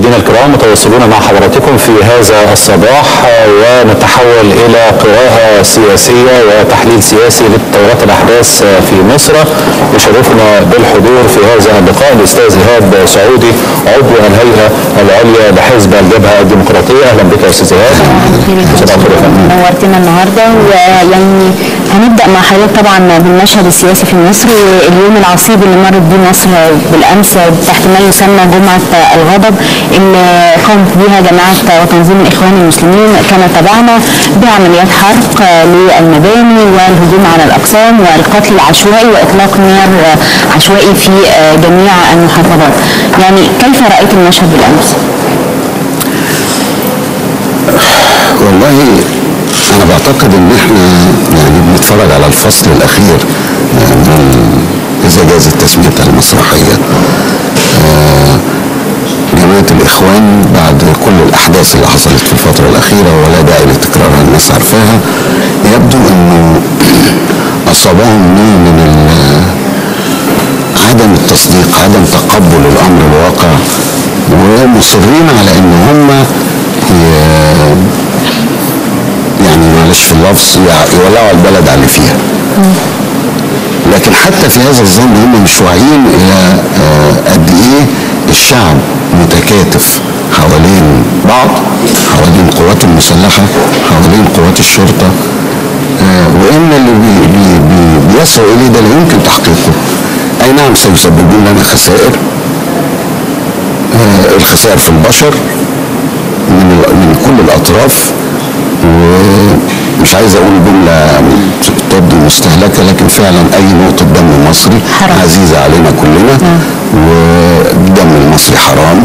مشاهدينا الكرام متواصلون مع حضراتكم في هذا الصباح ونتحول الى قراءه سياسيه وتحليل سياسي لتطورات الاحداث في مصر يشرفنا بالحضور في هذا اللقاء الاستاذ ايهاب سعودي عضو الهيئه العليا لحزب الجبهه الديمقراطيه اهلا بك يا استاذ ايهاب صباح الخير يا فندم. نورتنا النهارده ويعني هنبدا مع حضرتك طبعا بالمشهد السياسي في مصر واليوم العصيب اللي مرت بيه مصر بالامس تحت ما يسمى جمعه الغضب اللي قامت بها جماعه وتنظيم الاخوان المسلمين كما تابعنا بعمليات حرق للمباني والهجوم على الاقسام والقتل العشوائي واطلاق نار عشوائي في جميع المحافظات. يعني كيف رايت المشهد بالامس؟ والله انا بعتقد ان احنا يعني بنتفرج على الفصل الاخير آه، من اذا جاز التسميه المسرحيه آه، جماعه الاخوان بعد كل الاحداث اللي حصلت في الفتره الاخيره ولا داعي لتكرارها الناس عارفاها يبدو انه اصابهم نوع من ال- عدم التصديق عدم تقبل الامر الواقع ومصرين على ان هم ي- يعني معلش في اللفظ يع- يولعوا البلد على اللي فيها لكن حتى في هذا الظن هم مش واعيين الى آه، قد ايه الشعب متكاتف حوالين بعض حوالين القوات المسلحه حوالين قوات الشرطه آه، وان اللي بي بي بي بيسعوا اليه ده لا يمكن تحقيقه اي نعم سيسببون لنا خسائر آه، الخسائر في البشر من ال- من كل الاطراف ومش عايز اقول جمله تبدو مستهلكه لكن فعلا اي نقطه دم مصري حرام. عزيزه علينا كلنا والدم المصري حرام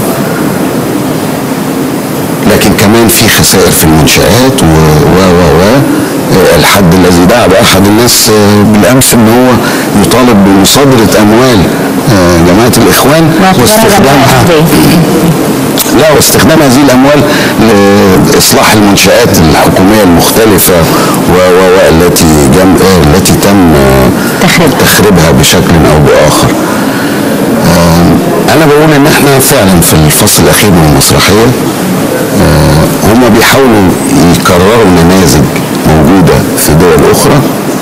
لكن كمان في خسائر في المنشآت و و و و الحد الذي دعا بأحد الناس آه، بالأمس إن هو يطالب بمصادرة أموال آه، جماعة الإخوان واستخدامها لا واستخدام هذه الاموال لاصلاح المنشات الحكوميه المختلفه و و و التي جم آه، التي تم آه، تخريبها. تخريبها بشكل او باخر. آم، انا بقول ان احنا فعلا في الفصل الاخير من المسرحيه آه، هم بيحاولوا يكرروا نماذج موجوده في دول اخرى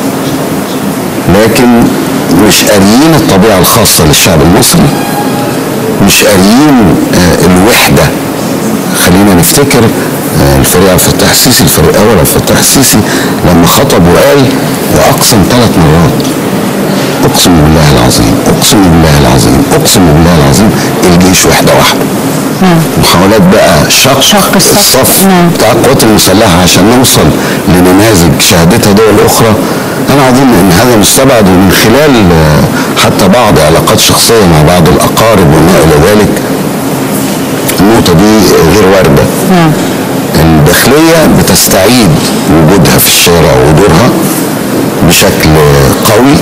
لكن مش قاريين الطبيعه الخاصه للشعب المصري مش قاريين آه، الوحده خلينا نفتكر آه، الفريق عبد الفتاح السيسي الفريق الاول عبد الفتاح السيسي لما خطب وقال واقسم ثلاث مرات اقسم بالله العظيم اقسم بالله العظيم اقسم بالله العظيم الجيش وحده واحده محاولات بقى شق, شق الصف. الصف نعم. بتاع القوات المسلحه عشان نوصل لنماذج شهدتها دول اخرى انا اظن ان هذا مستبعد ومن خلال آه، حتى بعض علاقات شخصيه مع بعض الاقارب وما الى ذلك النقطه دي غير وارده نعم الداخليه بتستعيد وجودها في الشارع ودورها بشكل قوي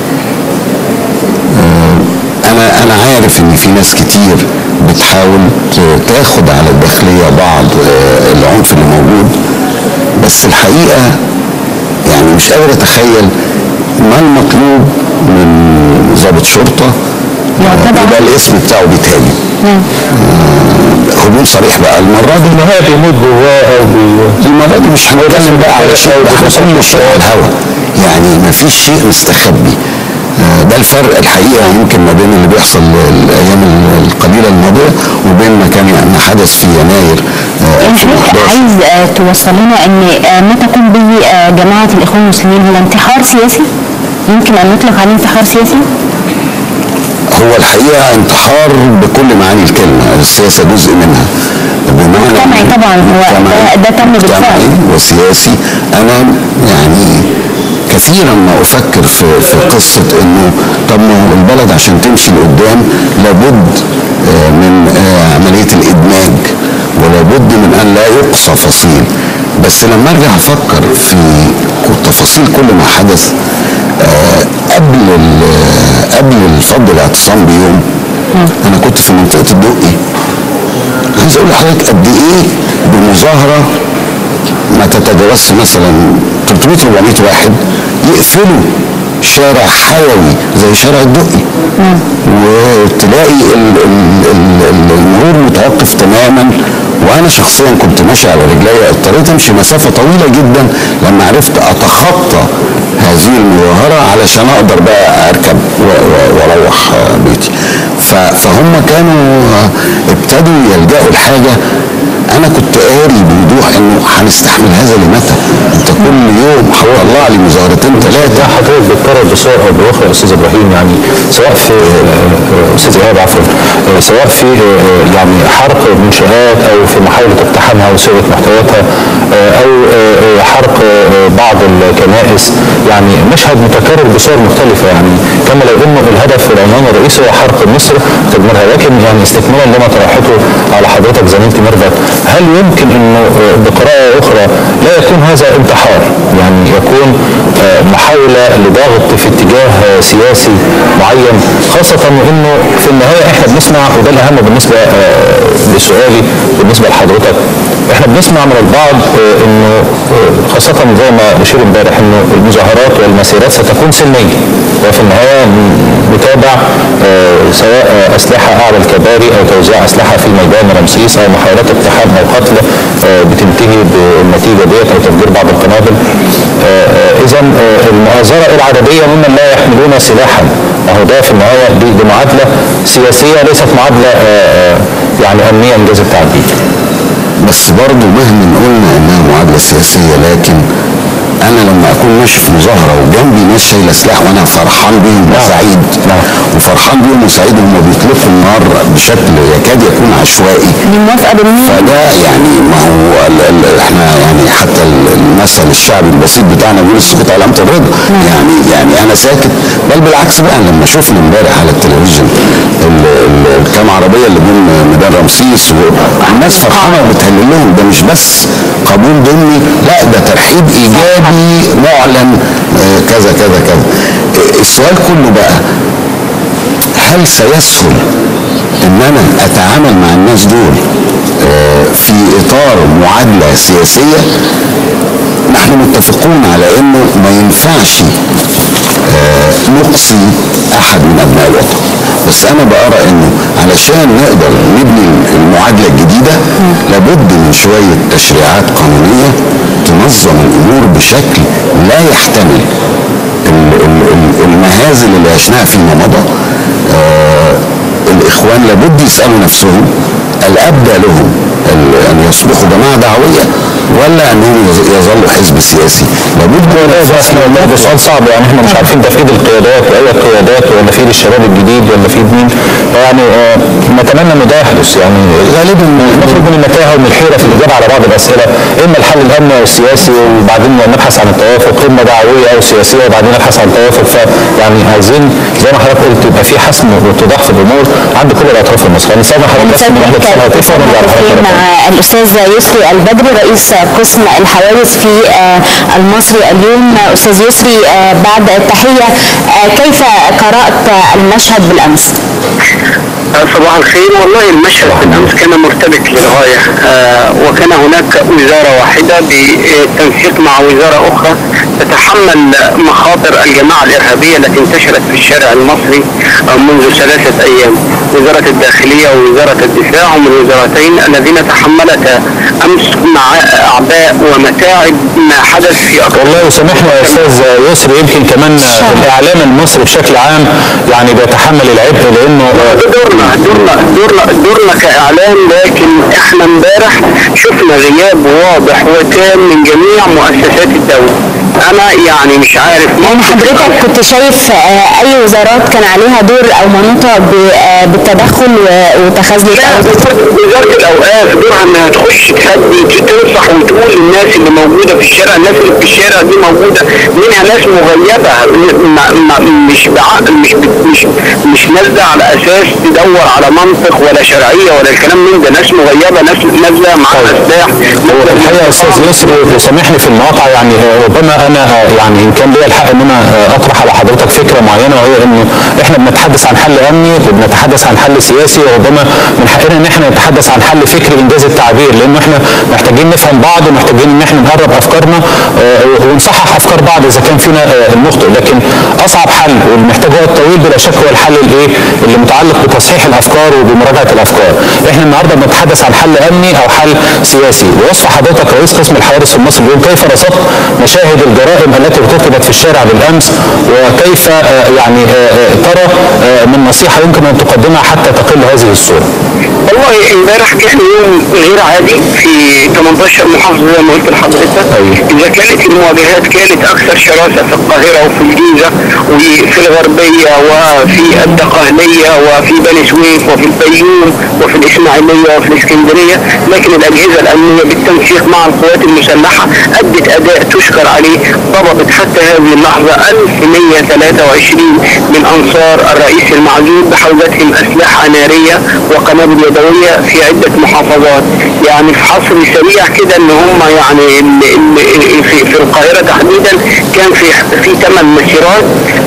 انا انا عارف ان في ناس كتير بتحاول ت- تاخد على الداخليه بعض آه، العنف اللي موجود بس الحقيقه يعني مش قادر اتخيل ما المطلوب من ضابط شرطه يعتبر- يبقى الاسم بتاعه بيتهاجم نعم هجوم صريح بقى المره دي ان هو بيموت جواه او بي... المرة دي مش هنتكلم بقى على شيء احنا كل شيء على الهوا يعني ما فيش شيء مستخبي آه، ده الفرق الحقيقه يمكن ما بين اللي بيحصل الايام القليله الماضيه وبين ما كان ما حدث في يناير آه، يعني حضرتك 2011 عايز آه، توصل لنا ان آه، ما تقوم به آه، جماعه الاخوان المسلمين هو انتحار سياسي؟ يمكن ان نطلق عليه انتحار سياسي؟ هو الحقيقه انتحار بكل معاني الكلمه السياسه جزء منها بمعنى مجتمعي طبعا، هو مجتمعي- ده- ده تم بالفعل. مجتمعي وسياسي انا يعني كثيرا ما افكر في في قصه انه طب ما هو البلد عشان تمشي لقدام لابد آه، من آه، عمليه الادماج ولابد من ان لا يقصى فصيل بس لما ارجع افكر في تفاصيل كل ما حدث آه، قبل ال- قبل الفض الاعتصام بيوم انا كنت في منطقه الدقي عايز اقول لحضرتك قد ايه بمظاهره ما تتجاوزش مثلا 300 400 واحد يقفلوا شارع حيوي زي شارع الدقي وتلاقي ال- ال- ال- ال- المرور متوقف تماما وانا شخصيا كنت ماشي على رجلي اضطريت امشي مسافه طويله جدا لما عرفت اتخطى هذه المظاهره علشان اقدر بقى اركب و- و- واروح آه، بيتي ف- فهم كانوا آه، ابتدوا يلجأوا لحاجه انا كنت قاري بوضوح انه هنستحمل هذا لمتى انت كل يوم هتطلع لي مظاهرتين ده ثلاثه حضرتك بتكرر بصورة أو بأخرى يا أستاذ إبراهيم يعني سواء في آه، أستاذ إيهاب عفوا آه، سواء في آه، يعني حرق منشآت أو في محاولة اقتحامها وسرقة محتوياتها آه، أو آه، آه، حرق آه، بعض الكنائس يعني مشهد متكرر بصور مختلفة يعني كما لو أنه الهدف والعنوان الرئيسي هو حرق مصر وتدميرها لكن يعني استكمالا لما طرحته على حضرتك زميلتي ميرفت هل يمكن أنه آه، بقراءة أخرى لا يكون هذا انتحار يعني يكون آه، محاولة لضغط في اتجاه آه، سياسي معين خاصة وانه في النهاية احنا بنسمع وده الاهم بالنسبة آه، لسؤالي بالنسبة لحضرتك احنا بنسمع من البعض آه، انه آه، خاصة زي ما نشير امبارح انه المظاهرات والمسيرات ستكون سلمية وفي النهاية نتابع آه، سواء آه، اسلحة اعلى الكباري او توزيع اسلحة في ميدان رمسيس او محاولات اقتحام او قتل آه، بتنتهي بالنتيجة ديت او تفجير بعض القنابل اذا المؤازرة العددية ممن لا يحملون سلاحا اهو ده في النهاية دي, دي معادلة سياسية ليست معادلة آه، آه، يعني امنية انجاز التعبير بس برضه مهما قلنا انها معادله سياسيه لكن انا لما اكون ماشي في مظاهره وجنبي ناس شايله سلاح وانا فرحان بيهم وسعيد نعم. وفرحان بيهم وسعيد هم بيطلقوا النار بشكل يكاد يكون عشوائي دي موافقه بالمية فده يعني ما هو ال ال احنا يعني حتى ال- المثل الشعبي البسيط بتاعنا بيقول السكوت علامه الرضا يعني يعني انا ساكت بل بالعكس بقى لما شفنا امبارح على التلفزيون ال- ال- الكام عربيه اللي جم ميدان رمسيس والناس فرحانه وبتهلل لهم ده مش بس قبول ضمني لا ده ترحيب ايجابي معلن آه، كذا كذا كذا آه، السؤال كله بقى هل سيسهل ان انا اتعامل مع الناس دول آه، في اطار معادله سياسيه نحن متفقون على انه ما ينفعش آه، نقصي احد من ابناء الوطن بس انا بقرا انه علشان نقدر نبني المعادله الجديده لابد من شويه تشريعات قانونيه تنظم الامور بشكل لا يحتمل ال- ال- ال- المهازل اللي عشناها فيما مضى آه الاخوان لابد يسالوا نفسهم الابدى لهم ال- ان يصبحوا جماعه دعويه ولا انهم يظ- يظلوا حزب سياسي لابد ده احنا والله ده سؤال صعب يعني احنا مش عارفين ده في ايد القيادات واي قيادات ولا في ايد الشباب الجديد ولا في ايد مين يعني آه، نتمنى انه ده يحدث يعني غالبا نخرج من المتاهه ومن الحيره في الاجابه على بعض الاسئله اما الحل الامني او السياسي وبعدين نبحث عن التوافق اما دعويه او سياسيه وبعدين نبحث عن التوافق فيعني عايزين زي ما حضرتك قلت يبقى في حسم واتضاح في الامور عند كل الاطراف المصريه نستنى حضرتك بس من واحده اتصال هاتفها ونرجع لحضرتك مع الاستاذ يسري البدري رئيس قسم الحوادث في آه، المصري اليوم آه، استاذ يسري آه، بعد التحيه آه، كيف قرات المشهد بالامس؟ صباح الخير والله المشهد بالامس كان مرتبك للغايه آه، وكان هناك وزاره واحده بالتنسيق مع وزاره اخرى تتحمل مخاطر الجماعه الارهابيه التي انتشرت في الشارع المصري آه، منذ ثلاثه ايام وزاره الداخليه ووزاره الدفاع هم الوزارتين الذين تحملتا امس مع اعباء ومتاعب ما حدث في اكثر والله وسامحنا يا استاذ يسري يمكن كمان الاعلام المصري بشكل عام يعني بيتحمل العبء لانه ده دورنا دورنا دورنا دورنا كاعلام لكن احنا امبارح شفنا غياب واضح وتام من جميع مؤسسات الدوله انا يعني مش عارف يعني حضرتك كنت شايف آه، اي وزارات كان عليها دور او منوطه ب- آه، بالتدخل و- واتخاذ لا للتوازن؟ وزاره الاوقاف دورها انها تخش تهدي تنصح وتقول للناس اللي موجوده في الشارع الناس اللي في الشارع دي موجوده منها ناس مغيبه ما ما مش بعقل مش مش مش نازله على اساس تدور على منطق ولا شرعيه ولا الكلام من ده ناس مغيبه ناس نازله معاها سلاح هو الحقيقه يا استاذ يسري وسامحني في المقاطعه يعني آه، ربما انا آه، يعني ان كان ليا الحق ان انا آه، اطرح على حضرتك فكره معينه وهي انه احنا بنتحدث عن حل امني وبنتحدث عن حل سياسي وربما من حقنا ان احنا نتحدث عن حل فكري انجاز التعبير لانه احنا محتاجين نفهم من بعض ومحتاجين ان احنا نقرب افكارنا آه، ونصحح افكار بعض اذا كان فينا آه، المخطئ لكن اصعب حل واللي محتاج وقت طويل بلا شك هو الحل الايه اللي متعلق بتصحيح الافكار وبمراجعه الافكار احنا النهارده بنتحدث عن حل امني او حل سياسي ووصف حضرتك رئيس قسم الحوادث في مصر بيقول كيف رصدت مشاهد الجرائم التي ارتكبت في الشارع بالامس وكيف آه، يعني آه، آه، ترى آه، من نصيحه يمكن ان تقدمها حتى تقل هذه الصوره والله امبارح كان يوم غير عادي في 18 محافظه زي ما قلت لحضرتك أيوة. اذا كانت المواجهات كانت اكثر شراسه في القاهره وفي الجيزه وفي الغربيه وفي الدقهليه وفي بني سويف وفي الفيوم وفي الاسماعيليه وفي الاسكندريه لكن الاجهزه الامنيه بالتنسيق مع القوات المسلحه ادت اداء تشكر عليه ضبطت حتى هذه اللحظه 1123 من انصار الرئيس المعزول بحوزتهم اسلحه ناريه وقنابل يدويه في عده محافظات يعني في حصر سريع كده ان هم يعني ال- ال- في, في القاهره تحديدا كان في في ثمان مسيرات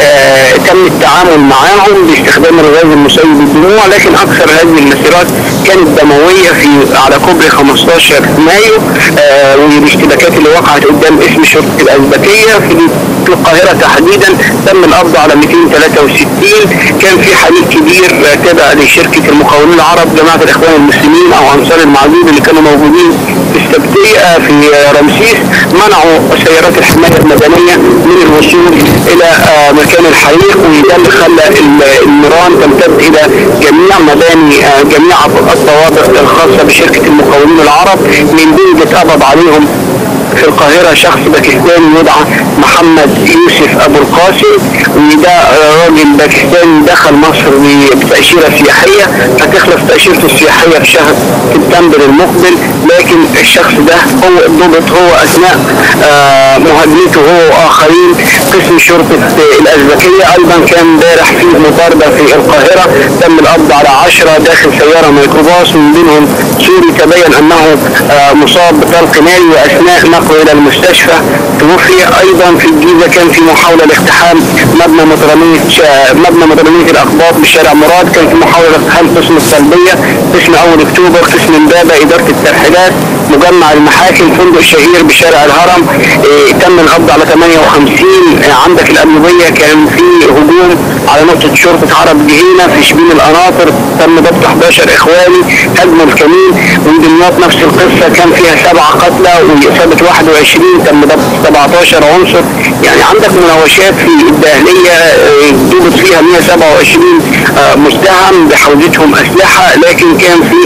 آه تم التعامل معاهم باستخدام الغاز المسيل بالدموع لكن اكثر هذه المسيرات كانت دمويه في على كوبري 15 مايو آه والاشتباكات اللي وقعت قدام اسم شرطه الازبكيه في في القاهرة تحديدا تم القبض على 263 كان في حريق كبير آه، تابع لشركة المقاولين العرب جماعة الإخوان المسلمين أو أنصار المعدود اللي كانوا موجودين في السبتية آه، في آه، رمسيس منعوا سيارات الحماية المدنية من الوصول إلى آه، مكان الحريق وده اللي خلى ال- النيران تمتد إلى جميع مباني آه، جميع الطوابق الخاصة بشركة المقاولين العرب من دول اتقبض عليهم في القاهرة شخص باكستاني يدعى محمد يوسف أبو القاسم وده راجل باكستاني دخل مصر بتأشيرة سياحية هتخلص تأشيرته السياحية في شهر سبتمبر المقبل لكن الشخص ده هو ضبط هو أثناء آه، مهاجمته هو وآخرين قسم شرطة الأزبكية أيضا كان امبارح في مطاردة في القاهرة تم القبض على عشرة داخل سيارة ميكروباص من بينهم سوري تبين أنه آه، مصاب بطلق ناري وأثناء نقله إلى المستشفى توفي أيضا في الجيزة كان في محاولة لاقتحام مبنى مطرانية شا- مبنى مطرانية الأقباط بشارع مراد كان في محاولة لاقتحام قسم السلبية قسم أول أكتوبر قسم إمبابة إدارة الترحيلات مجمع المحاكم فندق شهير بشارع الهرم إيه تم القبض على 58 إيه عندك القليوبية كان في هجوم على نقطة شرطة عرب جهينة في شبين القناطر تم ضبط 11 إخواني هجموا الكمين ودمياط نفس القصة كان فيها سبعة قتلى وإصابة 21 تم ضبط 17 عنصر يعني عندك مناوشات في الدهلية آه، ضبط فيها 127 آه، متهم بحوزتهم أسلحة لكن كان في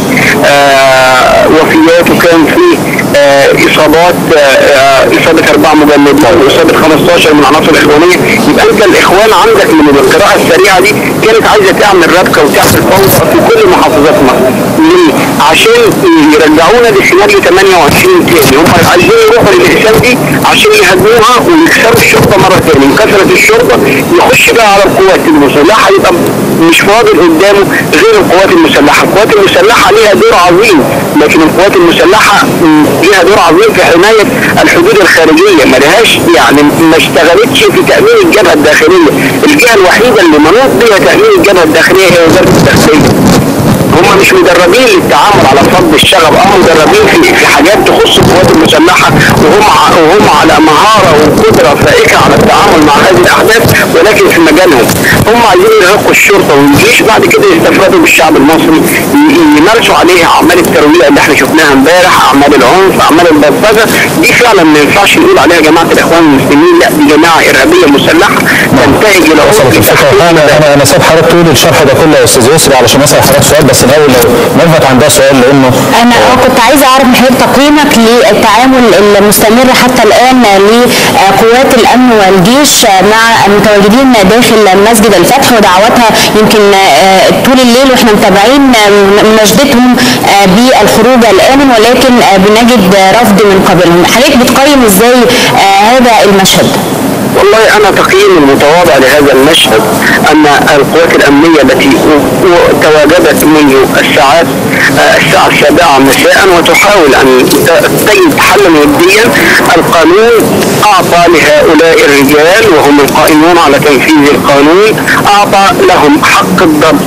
آه، وفيات وكان في آه، إصابات آه، آه، إصابة أربع مجندين وإصابة 15 من عناصر الإخوانية يبقى أنت الإخوان عندك من القراءة السريعة دي كانت عايزة تعمل ربكة وتعمل فوضى في كل محافظات مصر ليه؟ عشان يرجعونا لسيناريو 28 تاني هم عايزين يروحوا للأقسام دي عشان يهاجموها ويكسروا الشرطة مرة تاني كسرت الشرطة يخش بقى على القوات المسلحة يبقى مش فاضل قدامه غير القوات المسلحة القوات المسلحة ليها دور عظيم لكن القوات المسلحة م، ليها دور عظيم في حماية الحدود الخارجية ما لهاش يعني ما اشتغلتش في تأمين الجبهة الداخلية الجهة الوحيدة اللي منوط بها تأمين الجبهة الداخلية هي وزارة الداخلية هم مش مدربين للتعامل على فض الشغب اه مدربين في في حاجات تخص القوات المسلحه وهم ع- وهم على مهاره وقدره فائقه على التعامل مع هذه الاحداث ولكن في مجالهم هم عايزين يرهقوا الشرطه والجيش بعد كده يستفردوا بالشعب المصري ي- يمارسوا عليه اعمال الترويع اللي احنا شفناها امبارح اعمال العنف اعمال البلطجه دي فعلا ما ينفعش نقول عليها جماعه الاخوان المسلمين لا دي جماعه ارهابيه مسلحه تنتهج الى وصلت عنف الفكره تحقيق انا انا انا سايب حضرتك تقول الشرح ده كله يا استاذ يسري علشان اسال حضرتك سؤال بس الاول لو ملفت عندها سؤال لانه انا اه كنت عايزه اعرف من حضرتك تقييمك للتعامل المستمر حتى الان لقوات الامن والجيش مع المتواجدين داخل مسجد الفتح ودعواتها يمكن آه، طول الليل واحنا متابعين آه، مناشدتهم آه، بالخروج الامن ولكن آه، بنجد رفض من قبلهم حضرتك بتقيم ازاي آه، هذا المشهد؟ والله انا تقييمي المتواضع لهذا المشهد ان القوات الامنيه التي و- و- تواجدت منذ الساعات آه، الساعه السابعه مساء وتحاول ان ت- تجد حلا وديا القانون اعطى لهؤلاء الرجال وهم القائمون على تنفيذ القانون اعطى لهم حق الضبط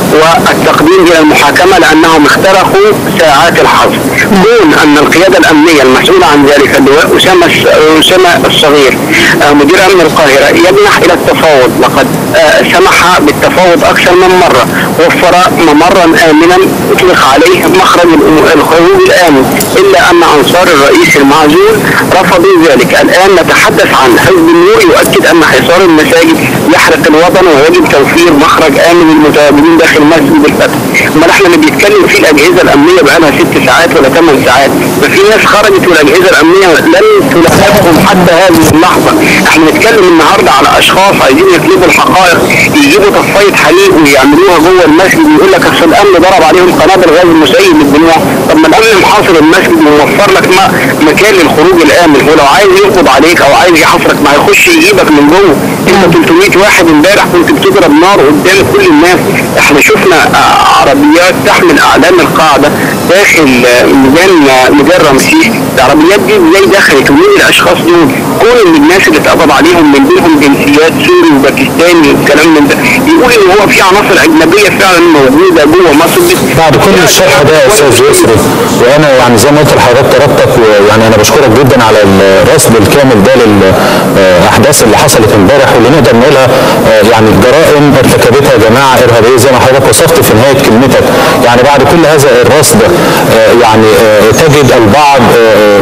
والتقديم الى المحاكمه لانهم اخترقوا ساعات الحظر. كون ان القياده الامنيه المسؤوله عن ذلك اللواء اسامه اسامه الصغير آه، مدير امن القاهره يجنح الى التفاوض لقد آه، سمح بالتفاوض اكثر من مره وفر ممرا امنا اطلق عليه مخرج الأم- الخروج الامن الا ان انصار الرئيس المعزول رفضوا ذلك الان نتحدث عن حزب النور يؤكد ان حصار المساجد يحرق الوطن ويجب توفير مخرج امن للمتواجدين داخل مسجد الفتح امال احنا اللي بيتكلم فيه الاجهزه الامنيه بقى لها ست ساعات ولا ثمان ساعات ما في ناس خرجت والاجهزه الامنيه لن تلاحقهم حتى هذه اللحظه احنا بنتكلم النهارده على اشخاص عايزين يطلبوا الحقائق يجيبوا تصفيه حريق ويعملوها جوه المسجد ويقول لك اصل الامن ضرب عليهم قنابل غاز مسيل للدموع طب ما الامن محاصر المسجد وموفر لك ما مكان للخروج الامن هو لو عايز يقبض عليك او عايز يحاصرك ما هيخش يجيبك من جوه انت 300 واحد امبارح كنت بتضرب نار قدام كل الناس احنا شفنا آه، عربيات تحمل اعلام القاعده داخل آه، ميدان آه، ميدان رمسيس العربيات دي ازاي دخلت ومين الاشخاص دول كل اللي الناس اللي اتقبض عليهم من بينهم جنسيات سوري وباكستاني والكلام من ده يقول ان هو في عناصر اجنبيه فعلا موجوده جوه مصر بعد كل الشرح ده يا استاذ يسري وانا يعني زي ما قلت لحضرتك طلبتك ويعني انا بشكرك جدا على الرصد الكامل ده للاحداث اللي حصلت امبارح واللي نقدر نقولها آه، يعني جرائم ارتكبتها جماعه ارهابيه زي ما حضرتك وصفت في نهايه كلمتك يعني بعد كل هذا الرصد آه، يعني آه، تجد البعض آه،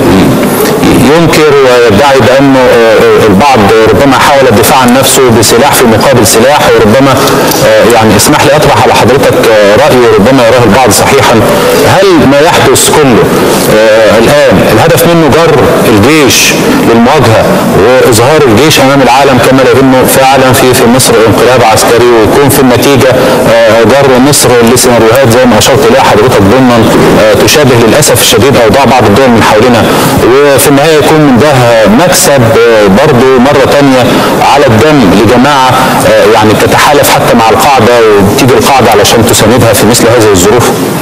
ينكر ويدعي بانه آه، البعض ربما حاول الدفاع عن نفسه بسلاح في مقابل سلاح وربما آه، يعني اسمح لي اطرح على حضرتك آه، راي ربما يراه البعض صحيحا هل ما يحدث كله آه، الان الهدف منه جر الجيش للمواجهه واظهار الجيش امام العالم كما لو انه فعلا في في مصر انقلاب عسكري ويكون في النتيجه آه، جر مصر لسيناريوهات زي ما اشرت اليها حضرتك ضمنا آه، تشابه للاسف الشديد اوضاع بعض الدول من حولنا وفي النهايه يكون من ده مكسب آه، برضه مره ثانيه على الدم لجماعه آه، يعني بتتحالف حتى مع القاعده وبتيجي القاعده علشان تساندها في مثل هذه الظروف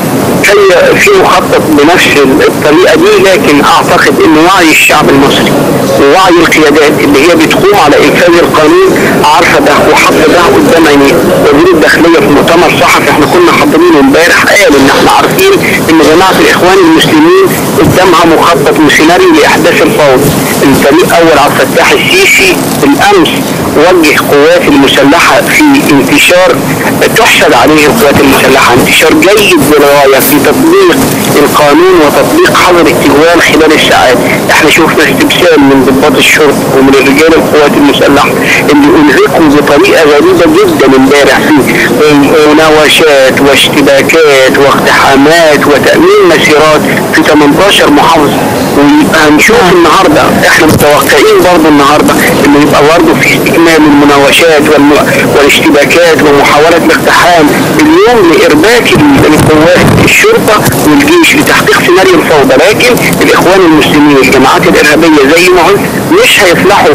هي في مخطط بنفس الطريقه دي لكن اعتقد ان وعي الشعب المصري ووعي القيادات اللي هي بتقوم على انفاذ القانون عارفه ده وحاطه ده قدام عينيه وزير الداخليه في مؤتمر صحفي احنا كنا حاضرينه امبارح قال ان احنا عارفين ان جماعه الاخوان المسلمين قدامها مخطط وسيناريو لاحداث الفوضى الفريق اول عبد الفتاح السيسي بالامس وجه قوات المسلحه في انتشار تحسد عليه القوات المسلحه انتشار جيد للغايه في تطبيق القانون وتطبيق حظر التجوال خلال الساعات احنا شفنا استبسال من ضباط الشرطه ومن رجال القوات المسلحه اللي انهكوا بطريقه غريبه جدا امبارح في مناوشات واشتباكات واقتحامات وتامين مسيرات في 18 محافظه وهنشوف النهارده احنا متوقعين برضه النهارده انه يبقى برضه في استكمال المناوشات والم- والاشتباكات ومحاوله الاقتحام اليوم لارباك ال- القوات الشرطه والجيش لتحقيق سيناريو الفوضى لكن الاخوان المسلمين الجماعات الارهابيه زي ما قلت مش هيفلحوا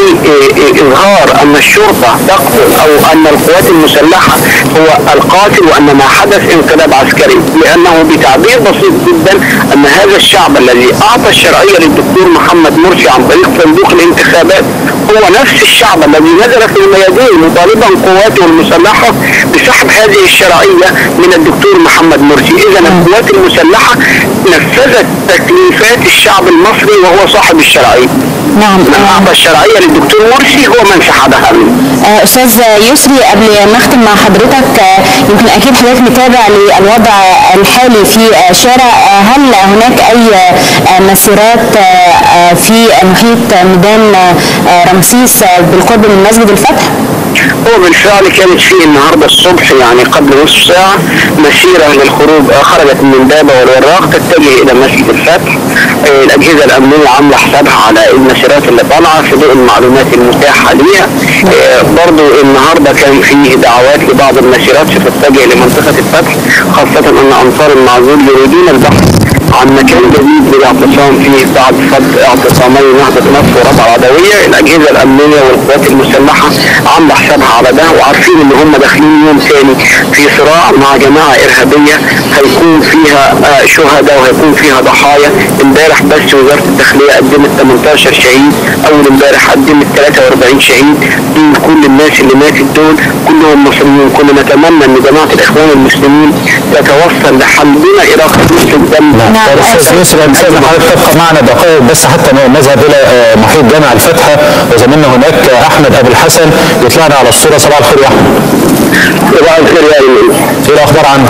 باظهار ان الشرطه تقتل او ان القوات المسلحه هو القاتل وان ما حدث انقلاب عسكري لانه بتعبير بسيط جدا ان هذا الشعب الذي اعطى الشرعيه للدكتور محمد مرسي عن طريق صندوق الانتخابات هو نفس الشعب الذي نزل في الميادين مطالبا قواته المسلحه بسحب هذه الشرعيه من الدكتور محمد مرسي، اذا القوات المسلحه نفذت تكليفات الشعب المصري وهو صاحب الشرعيه. نعم من آه، اعطى الشرعيه للدكتور مرسي هو من سحبها منه. آه، استاذ يسري قبل ما نختم مع حضرتك آه، يمكن اكيد حضرتك متابع للوضع الحالي في آه، شارع آه، هل هناك اي آه، مسيرات آه، آه، في محيط ميدان آه، رمسيس آه، بالقرب من مسجد الفتح؟ هو بالفعل كانت في النهارده الصبح يعني قبل نصف ساعه مسيره للخروج آه، خرجت من بابا والوراق تتجه الى مسجد الفتح آه، الاجهزه الامنيه عامله حسابها على المسيرات اللي طالعه في ضوء المعلومات المتاحه ليها آه، برضو النهارده كان فيه دعوات لبعض المسيرات ستتجه لمنطقه الفتح خاصه ان انصار المعزول يريدون البحث عن مكان جديد للاعتصام فيه بعد فض اعتصامي نهضة مصر ورفع العدوية الأجهزة الأمنية والقوات المسلحة عاملة حسابها على ده وعارفين إن هم داخلين يوم ثاني في صراع مع جماعة إرهابية هيكون فيها آه، شهداء وهيكون فيها ضحايا امبارح بس وزارة الداخلية قدمت 18 شهيد أول امبارح قدمت 43 شهيد دول كل الناس اللي ماتت دول كلهم مصريين كنا نتمنى ان جماعة الإخوان المسلمين تتوصل لحل دون إراقة مثل الدم نعم نعم. استاذ يسرا استاذ حضرتك تبقى معنا دقائق بس حتى نذهب الى آه، محيط جامع الفتحه وزميلنا هناك آه، احمد ابو الحسن يطلعنا على الصوره صباح الخير يا احمد صباح الخير يا ايمن ايه الاخبار عنه؟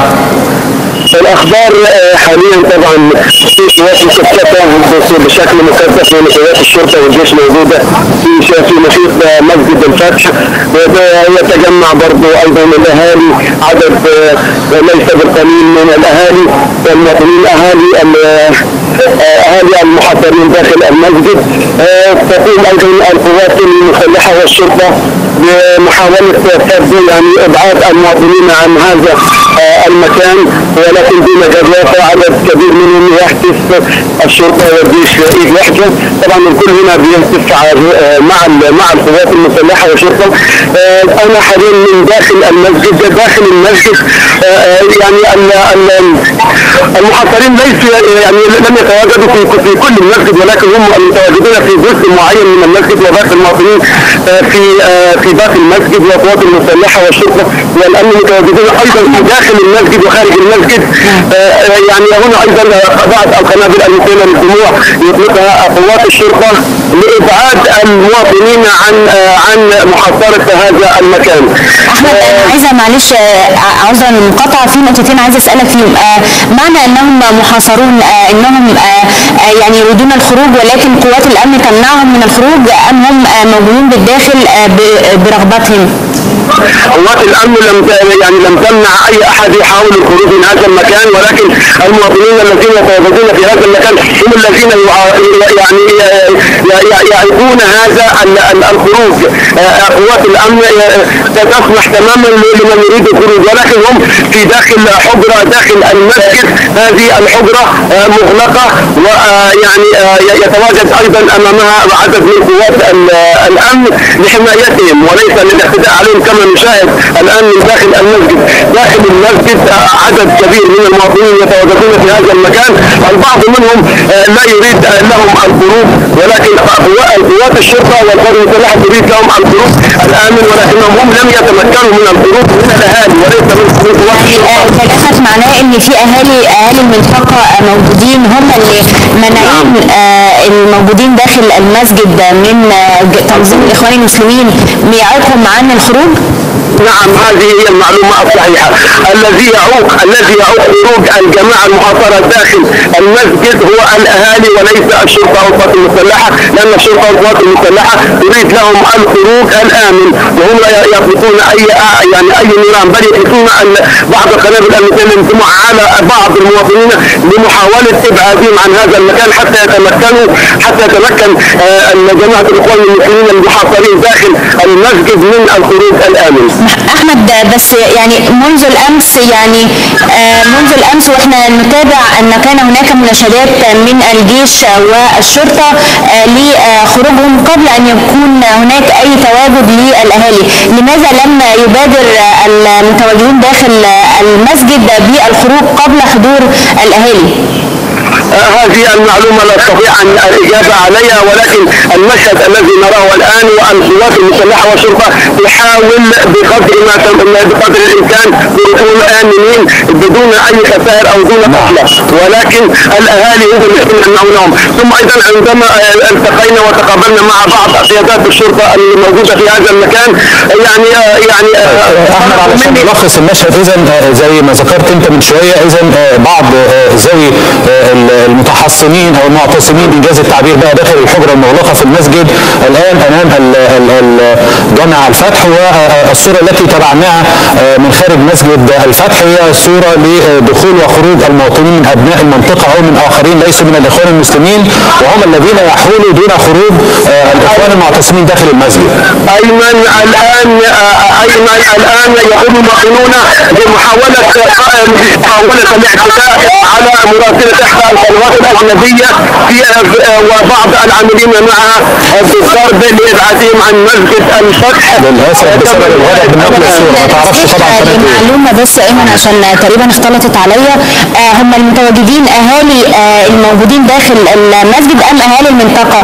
الاخبار آه، حاليا طبعا في قوات مكثفه بس- بشكل مكثف من قوات الشرطه والجيش موجوده في ش- في محيط آه، مسجد الفتح ويتجمع برضو ايضا الاهالي عدد آه، ليس بالقليل من الاهالي والمواطنين اهالي ال- آه، اهالي المحاصرين داخل المسجد آه، تقوم ايضا القوات المسلحه والشرطه بمحاوله فرض يعني ابعاد المواطنين عن هذا آه، المكان ولكن دون جدوى عدد كبير منهم يهتف الشرطه والجيش في ايد واحده طبعا الكل هنا بيهتف ع- آه، مع ال- مع القوات المسلحه والشرطه آه، انا حاليا من داخل المسجد داخل المسجد آه، آه، يعني ال- ال- المحاصرين ليس يعني لم يتواجدوا في في كل المسجد ولكن هم المتواجدون في جزء معين من المسجد وباقي المواطنين آه، في آه، في باقي المسجد والقوات المسلحه والشرطه والامن متواجدون ايضا في داخل المسجد وخارج المسجد آه، آه، يعني هنا ايضا بعض القنابل المثيره للدموع يطلقها قوات الشرطه لابعاد المواطنين عن آه، عن محاصره هذا المكان. احمد انا عايزه معلش آه، عذرا المقاطعه في نقطتين عايزه اسالك فيهم آه، معنى انهم محاصرون آه، انهم آه، آه، يعني يريدون الخروج ولكن قوات الامن تمنعهم من الخروج ام هم آه، موجودون بالداخل آه، ب- برغبتهم؟ قوات الامن لم ت- يعني لم تمنع اي احد يحاول الخروج من هذا المكان ولكن المواطنين الذين يتواجدون في هذا المكان هم الذين يع- يعني ي- ي- يعيقون هذا ال- ال- الخروج آه، قوات الامن آه، تسمح تماما ل- لمن يريد الخروج ولكن هم في داخل حجره داخل المسجد هذه الحجره آه، مغلقه ويعني يتواجد ايضا امامها عدد من قوات ال- الامن لحمايتهم وليس للاعتداء عليهم كما نشاهد الان من داخل المسجد داخل المسجد آه، عدد كبير من المواطنين يتواجدون في هذا المكان البعض منهم آه، لا يريد آه، لهم الخروج ولكن قوا- قوات الشرطه والقوات المسلحه تريد لهم الخروج الامن ولكنهم هم لم يتمكنوا من الخروج من الاهالي وليس من من قوات آه، الشرطه كلامك معناه ان في اهالي اهالي المنطقه آه، موجودين هم اللي منعين آه، الموجودين داخل المسجد من آه، ج- تنظيم الاخوان المسلمين بيعيقهم عن الخروج؟ نعم هذه هي المعلومة الصحيحة الذي يعوق الذي يعوق خروج الجماعة المحاصرة داخل المسجد هو الأهالي وليس الشرطة والقوات المسلحة لأن الشرطة والقوات المسلحة تريد لهم الخروج الآمن وهم لا يطلقون أي يعني أي نيران بل يطلقون ال- بعض القنابل المثيرة للدموع على بعض المواطنين لمحاولة إبعادهم عن هذا المكان حتى يتمكنوا حتى يتمكن آه، جماعة الإخوان المسلمين المحاصرين داخل المسجد من الخروج الآمن. احمد بس يعني منذ الامس يعني آه، منذ الامس واحنا نتابع ان كان هناك مناشدات من الجيش والشرطه آه، لخروجهم قبل ان يكون هناك اي تواجد للاهالي لماذا لم يبادر المتواجدون داخل المسجد بالخروج قبل حضور الاهالي هذه المعلومة لا أستطيع أن الإجابة عليها ولكن المشهد الذي نراه الآن والقوات المسلحة والشرطة تحاول بقدر ما تم- بقدر الإمكان بيكون آمنين بدون أي خسائر أو دون قتلى ولكن الأهالي هم الذين يمنعونهم ثم أيضا عندما آه، التقينا وتقابلنا مع بعض قيادات الشرطة الموجودة في هذا المكان يعني آه، يعني آه، احمد طلبوا علشان مني- نلخص المشهد اذا زي ما ذكرت انت من شويه اذا بعض آه، ذوي آه، المتحصرين المعصمين او المعتصمين انجاز التعبير بقى داخل الحجره المغلقه في المسجد الان امام ال- ال- ال- جامع الفتح والصوره التي تبعناها آه، من خارج مسجد الفتح هي صوره لدخول وخروج المواطنين من ابناء المنطقه او من اخرين ليسوا من الاخوان المسلمين وهم الذين يحولوا دون خروج آه، الاخوان المعتصمين داخل المسجد ايمن الان آه، ايمن الان يقوم المواطنون بمحاوله محاوله الاعتداء على مراسله احدى القنوات الاجنبيه في آه، وبعض العاملين معها بالضرب لابعادهم عن مسجد الفتح للاسف بسبب الغضب من نقل الصوره ما تعرفش طبعا كانت ايه المعلومه بس ايمن عشان تقريبا اختلطت عليا آه هم المتواجدين اهالي آه الموجودين داخل المسجد ام اهالي المنطقه؟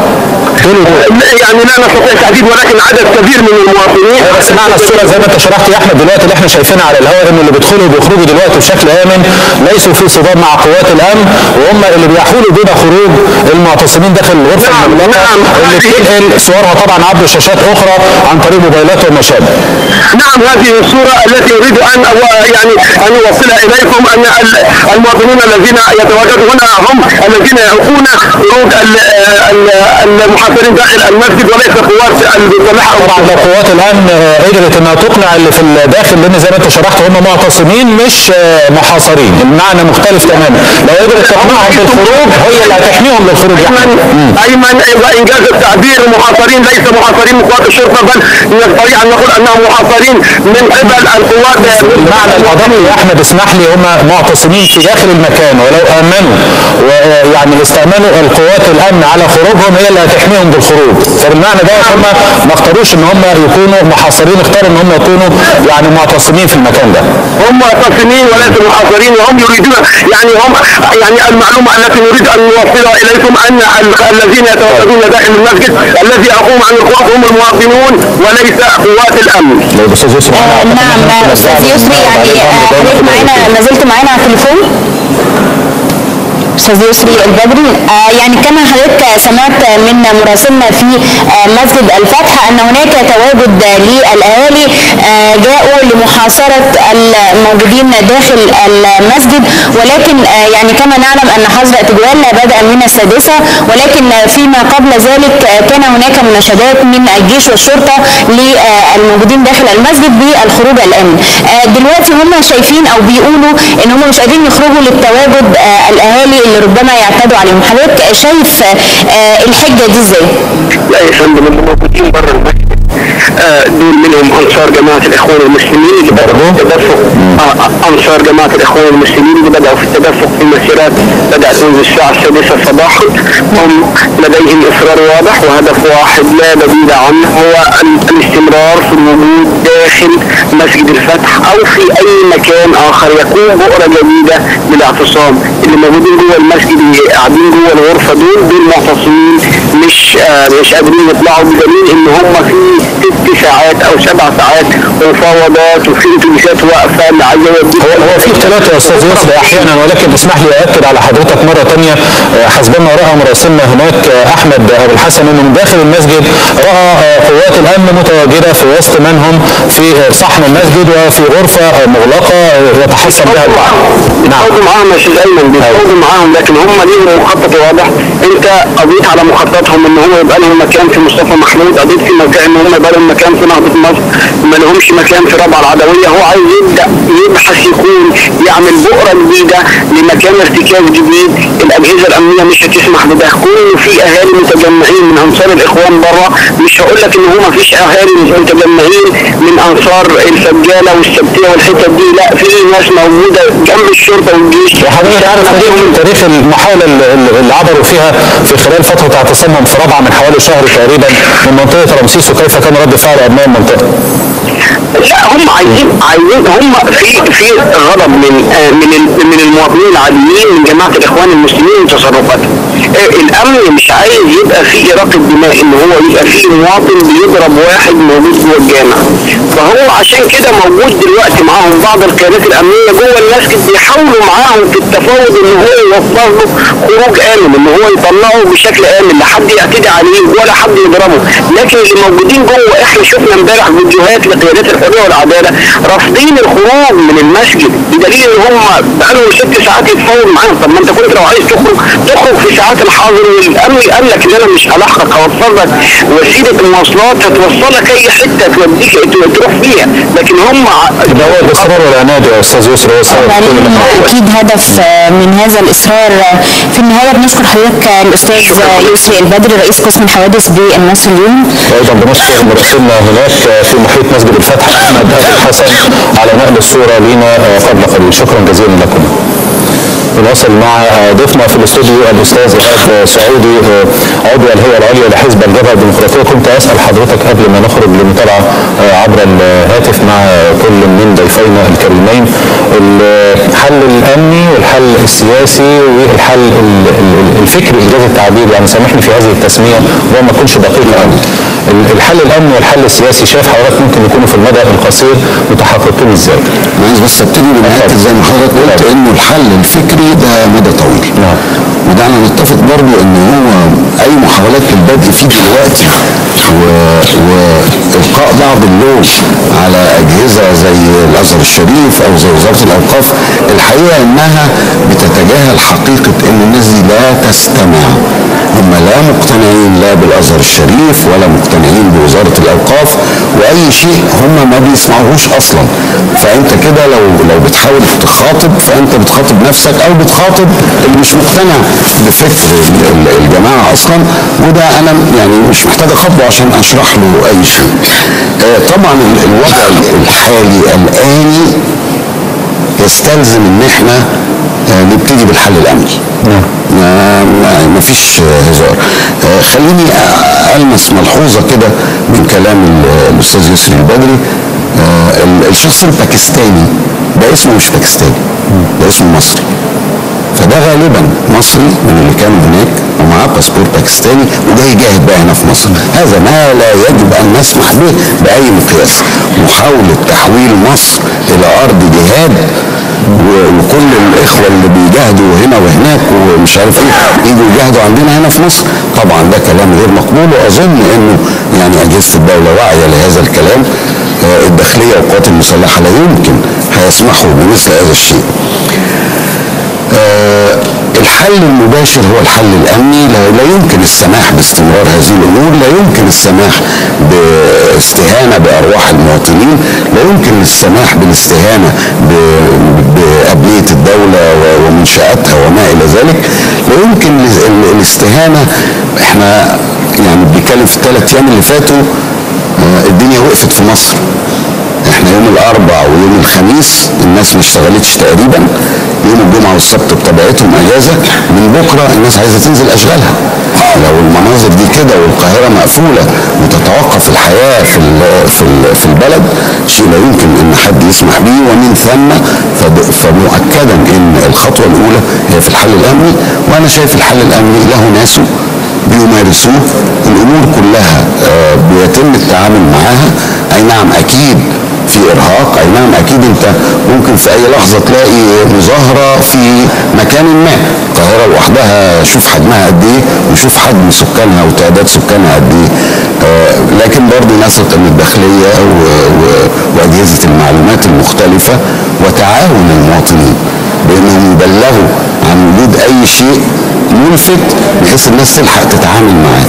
يعني لا نستطيع تحديد ولكن عدد كبير من المواطنين هو بس معنى الصوره زي ما انت شرحت يا احمد دلوقتي اللي احنا شايفينها على الهواء ان اللي بيدخلوا وبيخرجوا دلوقتي بشكل امن ليسوا في صدام مع قوات الامن وهم اللي بيحولوا دون خروج المعتصمين داخل الغرفه نعم، المغلقه نعم. اللي بتنقل صورها طبعا عبر شاشات اخرى عن طريق موبايلات وما شابه. نعم هذه الصورة التي أريد أن أو- يعني أن أوصلها إليكم أن ال- المواطنون الذين يتواجدون هنا هم الذين يعوقون خروج ال- ال- المحاصرين داخل المسجد وليس قوات المسلحة أو طبعا لو قوات الامن آه، قدرت انها تقنع اللي في الداخل لان زي ما انت شرحت هم معتصمين مش آه، محاصرين المعنى مختلف تماما لو قدرت تقنعهم بالخروج هي اللي هتحميهم للخروج يا احمد أيمن أيمن وإنجاز التعبير محاصرين ليس محاصرين من قوات الشرطة بل نستطيع أن نقول أنهم محاصرين من قبل القوات المعنى الادق يا احمد اسمح لي هم معتصمين في داخل المكان ولو امنوا ويعني استعملوا القوات الامن على خروجهم هي اللي هتحميهم بالخروج فبالمعنى ده هم ما اختاروش ان هم يكونوا محاصرين اختاروا ان هم يكونوا يعني معتصمين في المكان ده هم معتصمين وليس محاصرين وهم يريدون يعني هم يعني المعلومه التي نريد ان نوصلها اليكم ان ال- الذين يتواجدون داخل المسجد الذي يقوم عن القوات هم المواطنون وليس قوات الامن. لو الاستاذ يوسف آه أعتقد إن نعم إحنا آه، استاذ ممكن يسري نستعرض يعني بعد آه، الأمر حضرتك ده معانا ما زلت معانا على التليفون استاذ يسري البدري آه يعني كما حضرتك سمعت من مراسلنا في آه مسجد الفتح ان هناك تواجد للاهالي آه جاءوا لمحاصره الموجودين داخل المسجد ولكن آه يعني كما نعلم ان حظر اعتدوال بدأ من السادسه ولكن فيما قبل ذلك آه كان هناك مناشدات من الجيش والشرطه للموجودين داخل المسجد بالخروج الامن آه دلوقتي هم شايفين او بيقولوا ان هم مش قادرين يخرجوا للتواجد آه الاهالي اللي ربما يعتدوا عليهم حضرتك شايف آه الحجه دي ازاي؟ لا يا فندم اللي موجودين بره المسجد آه، دول منهم انصار جماعه الاخوان المسلمين اللي بداوا في التدفق آه، آه، انصار جماعه الاخوان المسلمين اللي بداوا في التدفق في مسيرات بدات منذ الساعه السادسه صباحا هم لديهم اصرار واضح وهدف واحد لا بديل عنه هو ال- الاستمرار في الوجود داخل مسجد الفتح او في اي مكان اخر يكون بؤره جديده للاعتصام اللي موجودين جوه المسجد اللي قاعدين جوه الغرفه دول دول معتصمين مش آه مش قادرين يطلعوا بدليل ان هم في ست ساعات او سبع ساعات مفاوضات وفي اتوبيسات واقفه اللي عايزه يوديك هو هو في اختلاف يا استاذ يسري احيانا ولكن اسمح لي اؤكد على حضرتك مره ثانيه حسب ما راى مراسلنا هناك آه، احمد ابو الحسن انه من داخل المسجد راى آه، قوات الامن متواجده في وسط من هم في آه، صحن المسجد وفي غرفه آه، مغلقه آه، يتحصن بها البعض نعم بيتفاوضوا معاهم يا استاذ ايمن بيتفاوضوا معاهم لكن هم ليهم مخطط واضح انت قضيت على مخططهم ان هم يبقى لهم مكان في مصطفى محمود قضيت في مكان ان هم يبقى لهم مكان في نهضه مصر ما لهمش مكان في رابعه العدويه هو عايز يبدا يبحث يكون يعمل بؤره جديده لمكان ارتكاز جديد الاجهزه الامنيه مش هتسمح بده كل في اهالي متجمعين من انصار الاخوان بره مش هقول لك ان هو ما فيش اهالي متجمعين من انصار الفجاله والسبتيه والحتت دي لا في ناس موجوده جنب الشرطه والجيش وحضرتك عارف تاريخ تاريخ المحاوله اللي اللي عبروا فيها في خلال فتره اعتصامهم في رابعه من حوالي شهر تقريبا من منطقه رمسيس وكيف كان رد فعل ابناء المنطقه؟ لا هم عايزين عايزين هم في في غضب من آه، من ال- من المواطنين العاديين من جماعه الاخوان المسلمين من تصرفاتهم آه، الامن مش عايز يبقى في اراقه دماء ان هو يبقى في مواطن بيضرب واحد موجود جوه الجامع فهو عشان كده موجود دلوقتي معاهم بعض القيادات الامنيه جوه المسجد بيحاولوا معاهم في التفاوض ان هو يوفر له خروج امن ان هو يطلعه بشكل امن لا حد يعتدي عليه ولا حد يضربه لكن اللي موجودين جوه احنا شفنا امبارح فيديوهات لقيادات الحريه والعداله رافضين الخروج من المسجد بدليل ان هم بقالهم ست ساعات يتفاوض معاهم طب ما انت كنت لو عايز تخرج تخرج في ساعات الحظر والامن قال لك ان انا مش هلاحقك هوفر لك وسيله المواصلات هتوصلك اي حته توديك تروح فيها لكن هم ده هو الاصرار والعناد يا استاذ يسري هو سبب يعني كل ما حصل. اكيد هدف آه، من هذا الاصرار آه، في النهايه بنشكر حضرتك آه، الاستاذ آه، يسري البدري رئيس قسم الحوادث بالمصري اليوم وايضا بنشكر مراسلنا هناك في محيط مسجد الفتح احمد ابو الحسن على نقل الصوره لنا قبل قليل شكرا جزيلا لكم نواصل مع ضيفنا في الاستوديو الاستاذ ايهاب سعودي عضو الهيئه العليا لحزب الجبهه الديمقراطيه كنت اسال حضرتك قبل ما نخرج لمتابعه عبر الهاتف مع كل من ضيفينا الكريمين الحل الامني والحل السياسي والحل ال- ال- الفكري انجاز التعبير يعني سامحني في هذه التسميه وهو ما اكونش دقيق قوي ال- الحل الامني والحل السياسي شايف حضرتك ممكن يكونوا في المدى القصير متحققين ازاي؟ انا عايز بس ابتدي من نهايه زي ما حضرتك قلت انه الحل الفكري ده مدى طويل نعم. ودعنا نتفق برضو ان هو اي محاولات للبدء فيه دلوقتي و- والقاء بعض اللوم على اجهزه زي الازهر الشريف او زي وزاره الاوقاف الحقيقه انها بتتجاهل حقيقه ان الناس دي لا تستمع هم لا مقتنعين لا بالازهر الشريف ولا مقتنعين بوزاره الاوقاف واي شيء هم ما بيسمعوهوش اصلا فانت كده لو لو بتحاول تخاطب فانت بتخاطب نفسك او بتخاطب اللي مش مقتنع بفكر ال- ال- الجماعه اصلا وده انا يعني مش محتاج اخاطبه عشان اشرح له اي شيء. آه، طبعا ال- الوضع الحالي الاني يستلزم ان احنا آه، نبتدي بالحل الامني. نعم. ما ما- ما فيش آه، هزار آه، خليني أ- المس ملحوظه كده من كلام ال- الاستاذ يسري البدري آه، ال- الشخص الباكستاني ده اسمه مش باكستاني ده اسمه مصري فده غالبا مصري من اللي كان هناك ومعاه باسبور باكستاني وجاي يجاهد بقى هنا في مصر هذا ما لا يجب ان نسمح به باي مقياس محاوله تحويل مصر الى ارض جهاد و- وكل الاخوه اللي بيجاهدوا هنا وهناك ومش عارف ايه يجوا يجاهدوا عندنا هنا في مصر طبعا ده كلام غير مقبول واظن انه يعني اجهزه الدوله واعيه لهذا الكلام آه، الداخليه والقوات المسلحه لا يمكن هيسمحوا بمثل هذا الشيء آه، الحل المباشر هو الحل الامني لا, لا يمكن السماح باستمرار هذه الامور لا يمكن السماح باستهانه بارواح المواطنين لا يمكن السماح بالاستهانه ب- بابنيه الدوله و- ومنشاتها وما الى ذلك لا يمكن ال- ال- الاستهانه احنا يعني بنتكلم في الثلاث ايام اللي فاتوا آه، الدنيا وقفت في مصر احنا يوم الاربع ويوم الخميس الناس ما اشتغلتش تقريبا يوم الجمعه والسبت بطبيعتهم اجازه من بكره الناس عايزه تنزل اشغالها لو المناظر دي كده والقاهره مقفوله وتتوقف الحياه في ال- في ال- في البلد شيء لا يمكن ان حد يسمح به ومن ثم فد- فمؤكدا ان الخطوه الاولى هي في الحل الامني وانا شايف الحل الامني له ناسه بيمارسوه الامور كلها آه، بيتم التعامل معاها اي نعم اكيد في ارهاق اي نعم اكيد انت ممكن في اي لحظه تلاقي مظاهره في مكان ما القاهره لوحدها شوف حجمها قد ايه وشوف حجم سكانها وتعداد سكانها قد ايه آه، لكن برضه نثق ان الداخليه و- و- واجهزه المعلومات المختلفه وتعاون المواطنين بانهم يبلغوا عن وجود اي شيء ملفت بحيث الناس تلحق تتعامل معاه.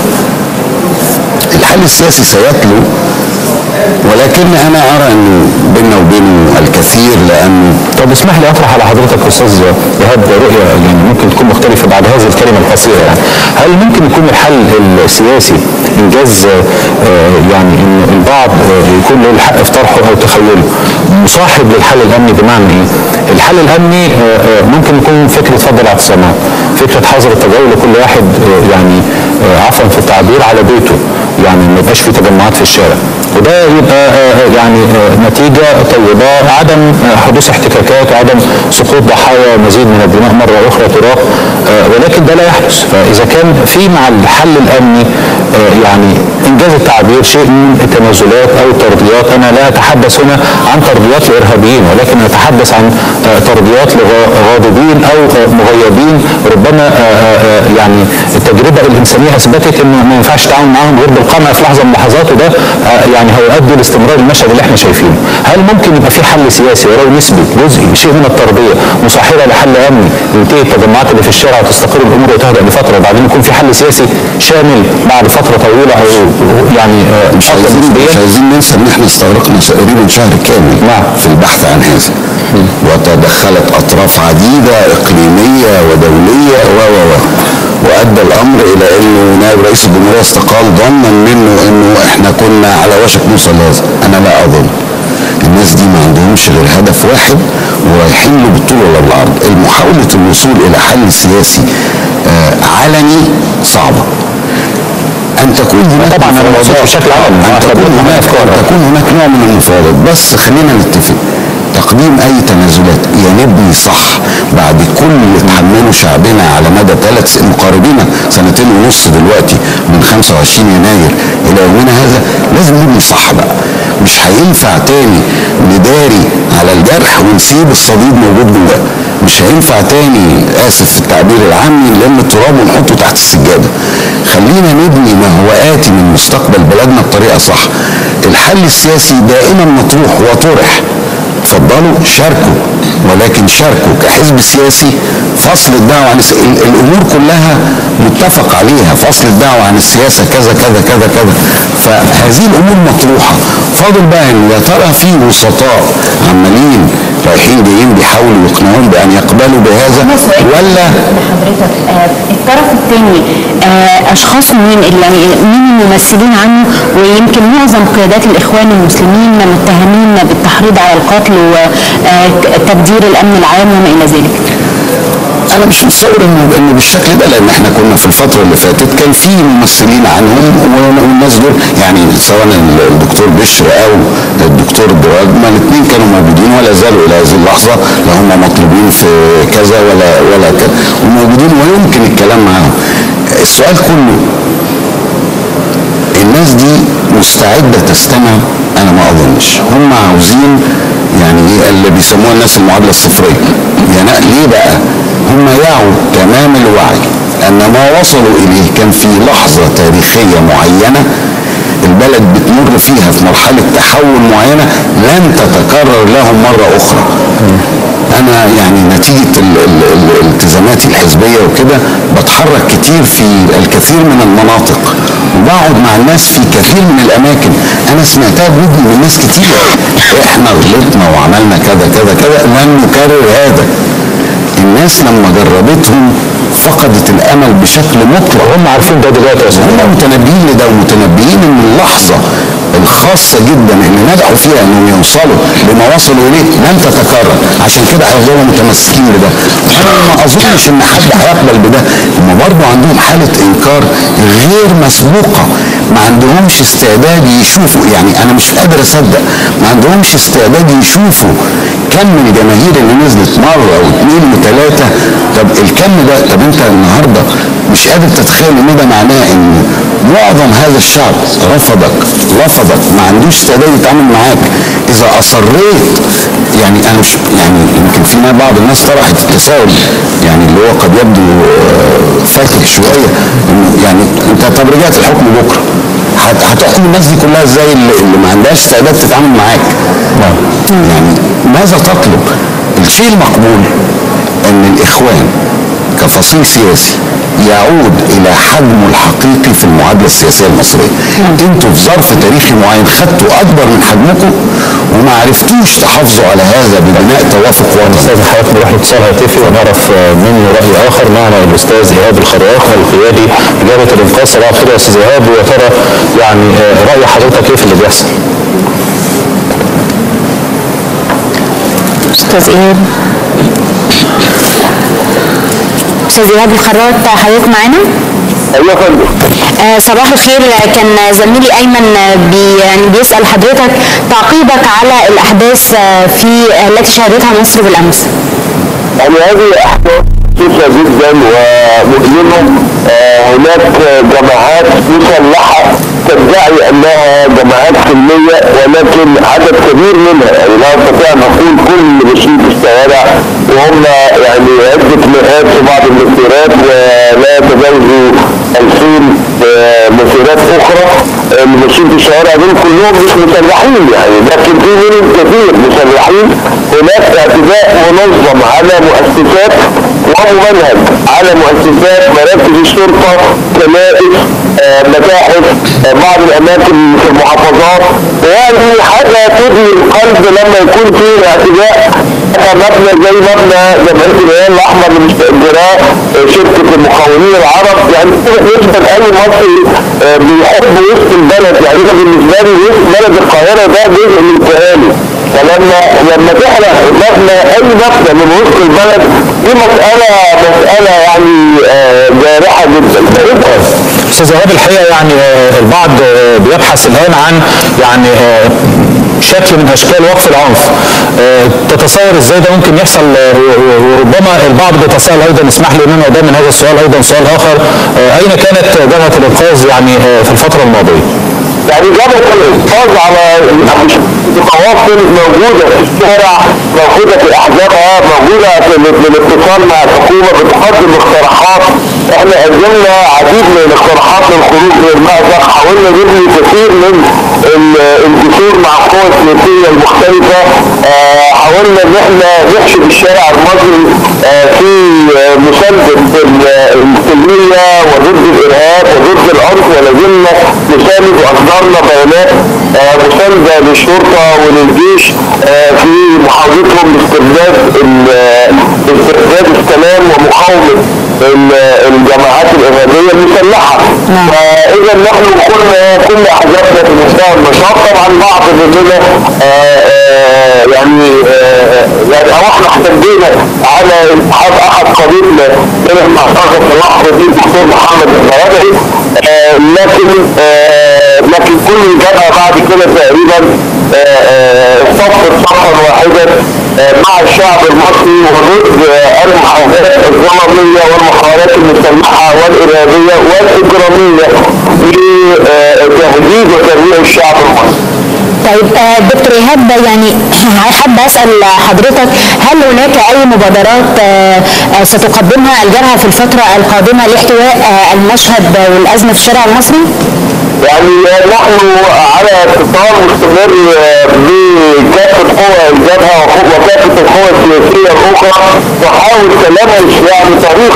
الحل السياسي سيتلو ولكن انا ارى انه بيننا وبينه الكثير لانه طب اسمح لي اطرح على حضرتك استاذ ايهاب رؤيه يعني ممكن تكون مختلفه بعد هذه الكلمه القصيره يعني هل ممكن يكون الحل السياسي انجاز آه، يعني ان البعض آه، يكون له الحق في طرحه او تخيله مصاحب للحل الامني بمعنى ايه؟ الحل الامني آه، آه، ممكن يكون فكره فضل اعتصامات فكره حظر التجول لكل واحد آه، يعني آه، عفوا في التعبير على بيته يعني ما يبقاش في تجمعات في الشارع وده يبقى آه، آه، يعني آه، نتيجه طيبه عدم آه، حدوث احتكاكات وعدم سقوط ضحايا مزيد من الدماء مره اخرى تراق آه، ولكن ده لا يحدث فاذا كان في مع الحل الامني آه، يعني انجاز التعبير شيء من التنازلات او الترضيات انا لا اتحدث هنا عن ترضيات لارهابيين ولكن اتحدث عن آه، ترضيات لغاضبين او آه، مغيبين ربما ربما آه، آه، يعني التجربه الانسانيه اثبتت انه ما ينفعش التعامل معاهم غير بالقمع في لحظه من اللحظات وده آه، يعني هيؤدي لاستمرار المشهد اللي احنا شايفينه. هل ممكن يبقى في حل سياسي ولو نسبي جزئي شيء من التربيه مصاحبه لحل امني ينتهي التجمعات اللي في الشارع وتستقر الامور وتهدأ لفتره وبعدين يكون في حل سياسي شامل بعد فتره طويله او يعني آه، مش أفضل عايزين نسبياً؟ مش عايزين ننسى ان احنا استغرقنا تقريبا شهر كامل نعم. في البحث عن هذا وتدخلت اطراف عديده اقليميه ودوليه و و و وادى الامر الى انه نائب رئيس الجمهوريه استقال ظنا منه انه احنا كنا على وشك نوصل لهذا انا لا اظن الناس دي ما عندهمش غير هدف واحد ورايحين له بالطول ولا بالعرض محاوله الوصول الى حل سياسي آه علني صعبه ان تكون هناك طبعاً أنا مفاوضات- مقصود بشكل عام. ان إحنا تكون بنتكلم هناك أفكار. ان تكون هناك نوع من المفاوضات بس خلينا نتفق تقديم اي تنازلات يا نبني صح بعد كل اللي اتحمله شعبنا على مدى ثلاث مقاربين سنتين ونص دلوقتي من 25 يناير الى يومنا هذا لازم نبني صح بقى مش هينفع تاني نداري على الجرح ونسيب الصديد موجود جواه مش هينفع تاني اسف في التعبير العامي نلم التراب ونحطه تحت السجاده خلينا نبني ما هو اتي من مستقبل بلدنا بطريقه صح الحل السياسي دائما مطروح وطرح اتفضلوا شاركوا ولكن شاركوا كحزب سياسي فصل الدعوه عن الس... ال- الامور كلها متفق عليها فصل الدعوه عن السياسه كذا كذا كذا كذا فهذه الامور مطروحه فاضل بقى ان يا ترى في وسطاء عمالين رايحين جايين بيحاولوا يقنعوهم بان يقبلوا بهذا ولا حضرتك آه، الطرف الثاني اشخاص مين اللي يعني مين الممثلين عنه ويمكن معظم قيادات الاخوان المسلمين متهمين بالتحريض على القتل وتبدير الامن العام وما الى ذلك. انا مش متصور انه انه بالشكل ده لان احنا كنا في الفتره اللي فاتت كان في ممثلين عنهم والناس دول يعني سواء الدكتور بشر او الدكتور دراج ما الاثنين كانوا موجودين ولا زالوا الى هذه اللحظه لا هم مطلوبين في كذا ولا ولا كذا وموجودين ويمكن الكلام معاهم السؤال كله الناس دي مستعده تستمع انا ما اظنش هم عاوزين يعني ايه اللي بيسموها الناس المعادله الصفريه يعني ليه بقى هم يعوا تمام الوعي ان ما وصلوا اليه كان في لحظه تاريخيه معينه البلد بتمر فيها في مرحله تحول معينه لن تتكرر لهم مره اخرى انا يعني نتيجه ال ال ال الالتزاماتي الحزبيه وكده بتحرك كتير في الكثير من المناطق وبقعد مع الناس في كثير من الاماكن انا سمعتها بودني من ناس كتير احنا غلطنا وعملنا كذا كذا كذا لن نكرر هذا الناس لما جربتهم فقدت الامل بشكل مطلق هم عارفين ده دلوقتي يا استاذ هم متنبئين لده ومتنبئين ان اللحظه الخاصه جدا اللي نجحوا فيها انهم يوصلوا لما وصلوا اليه لن تتكرر عشان كده هيفضلوا متمسكين بده انا ما اظنش ان حد هيقبل بده هم برضه عندهم حاله انكار غير مسبوقه ما عندهمش استعداد يشوفوا يعني انا مش قادر اصدق ما عندهمش استعداد يشوفوا كم الجماهير اللي نزلت مره واثنين وثلاثه طب الكم ده طب انت النهارده مش قادر تتخيل ان ده معناه ان معظم هذا الشعب رفضك رفضك ما عندوش استعداد يتعامل معاك اذا اصريت يعني انا مش يعني يمكن في بعض الناس طرحت التساؤل يعني اللي هو قد يبدو آه، فاتك شويه انه يعني انت طب رجعت الحكم بكره هت- هتحكم الناس دي كلها ازاي اللي, اللي ما عندهاش استعداد تتعامل معاك يعني ماذا تطلب الشيء المقبول ان الاخوان كفصيل سياسي يعود الى حجمه الحقيقي في المعادله السياسيه المصريه انتوا في ظرف تاريخي معين خدتوا اكبر من حجمكم وما عرفتوش تحافظوا على هذا ببناء توافق وطني استاذ حضرتك نروح اتصال هاتفي ونعرف آه، منه راي اخر معنا الاستاذ ايهاب الخراف القيادي لجنه الانقاذ صباح الخير يا استاذ ايهاب ويا ترى يعني آه، راي حضرتك ايه في اللي بيحصل؟ استاذ ايهاب استاذ ايهاب الخراط حضرتك معانا؟ ايوه يا فندم آه، صباح الخير آه، كان زميلي ايمن آه، بي يعني بيسال حضرتك تعقيبك على الاحداث آه، في آه، التي شهدتها مصر بالامس. يعني هذه احداث كثيره جدا ومؤلمه آه، هناك جماعات مسلحه تدعي انها جماعات سلميه ولكن عدد كبير منها يعني لا استطيع ان اقول كل ماشيين في الشوارع وهم يعني عده مئات في بعض المسيرات ولا يتجاوزوا 2000 مسيرات اخرى اللي ماشيين في الشوارع دول كلهم مش مسلحين يعني لكن في منهم كثير مسلحين هناك اعتداء منظم على مؤسسات وممنهج على مؤسسات مراكز الشرطه كنائس آه، متاحف آه، بعض الاماكن في المحافظات يعني حاجه تبني القلب لما يكون في اعتداء على مبنى زي مبنى جمعيه الهلال الاحمر اللي مستاجراه آه، شركه المقاولين العرب يعني بالنسبه لاي مصري آه، بيحب وسط البلد يعني أنا بالنسبه لي وسط بلد القاهره ده جزء من كياني فلما لما تحرق مبنى اي مبنى من وسط البلد دي مساله مساله يعني آه، جارحه جدا استاذ ايهاب الحقيقه يعني آه، البعض آه، بيبحث الان عن يعني آه، شكل من اشكال وقف العنف آه، تتصور ازاي ده ممكن يحصل آه، و- و- وربما البعض بيتساءل ايضا اسمح لي ان انا ادام من هذا السؤال ايضا سؤال اخر آه، اين كانت جبهه الانقاذ يعني آه، في الفتره الماضيه؟ يعني جابت الانقاذ على تواصل موجوده في الشارع موجوده في احزابها موجوده في ال- في الاتصال مع الحكومه بتقدم اقتراحات احنا قدمنا عديد من الاقتراحات للخروج من المأزق حاولنا نبني كثير من ال- الجسور مع القوى السياسيه المختلفه آه، حاولنا ان احنا نحشد الشارع المصري آه، في آه، مسانده ال- السلميه وضد الارهاب وضد العنف ولا زلنا نساند واصدرنا بيانات آه، مسانده للشرطه وللجيش آه، في محاولتهم لاسترداد ال- استرداد السلام ومقاومه ال- الجماعات الارهابيه المسلحه فاذا نحن كنا كل احزابنا في مستوى النشاط طبعا بعض مننا آه، آه، يعني آه، يعني او احنا احتجينا على انسحاب احد قريبنا من اعتقد في اللحظه دي الدكتور محمد الزرادعي آه، لكن آه، لكن كل الجبهه بعد كده تقريبا آه، آه، صفت صفا واحدا آه، مع الشعب المصري وضد آه، المحاولات الظلميه والمحاولات المسلحه والارهابيه والاجراميه لتهديد وترويع الشعب المصري. طيب آه، دكتور ايهاب يعني حابه اسال حضرتك هل هناك اي مبادرات آه، آه، ستقدمها الجبهه في الفتره القادمه لاحتواء آه، المشهد والازمه في الشارع المصري؟ يعني نحن على اتصال مستمر بكافة قوى الجبهة وكافة القوى السياسية الأخرى نحاول تلمس يعني طريق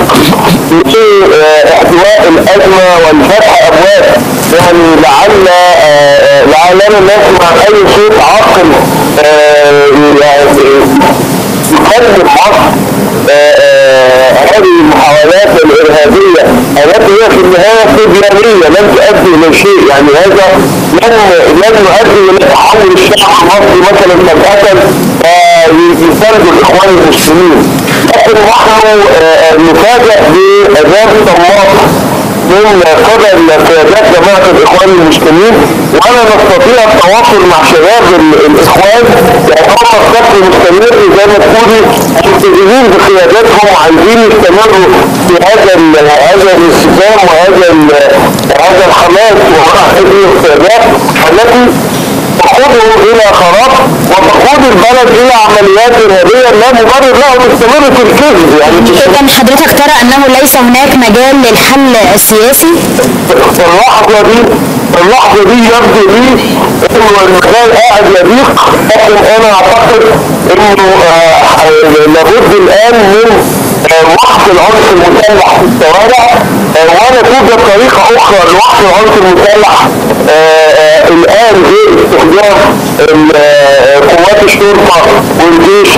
لاحتواء الأزمة والفتح أبواب يعني لعل آه، لعلنا نسمع أي صوت عاقل آه، يعني يكلم مصر آه، آه، هذه المحاولات الإرهابية التي هي في النهاية استبيانية لن تؤدي إلى شيء يعني هذا لن لن يؤدي إلى تحول الشعب المصري مثلا فجأة آه، يساند الإخوان المسلمين لكن نحن آه، نفاجأ بأذان طماط من قبل قيادات جماعة الإخوان المسلمين ولا نستطيع التواصل مع شباب ال- الإخوان يعني هم بشكل مستمر زي ما تقولي ملتزمين بقياداتهم وعايزين يستمروا في هذا ال- هذا الانسجام وهذا ال- هذا الحماس وراء هذه القيادات التي تقودهم الى خراب وتقود البلد الى عمليات ارهابيه لا مبرر لها وتستمر في الكذب يعني اذا حضرتك ترى انه ليس هناك مجال للحل السياسي؟ في اللحظة دي في اللحظة دي يبدو لي انه المجال قاعد يضيق لكن انا اعتقد انه آه، لابد الان من آه، وقف العنف المسلح في الشوارع آه، ولا توجد طريقة اخرى لوقف العنف المسلح آه، آه، الان باستخدام ال- آه، قوات الشرطة والجيش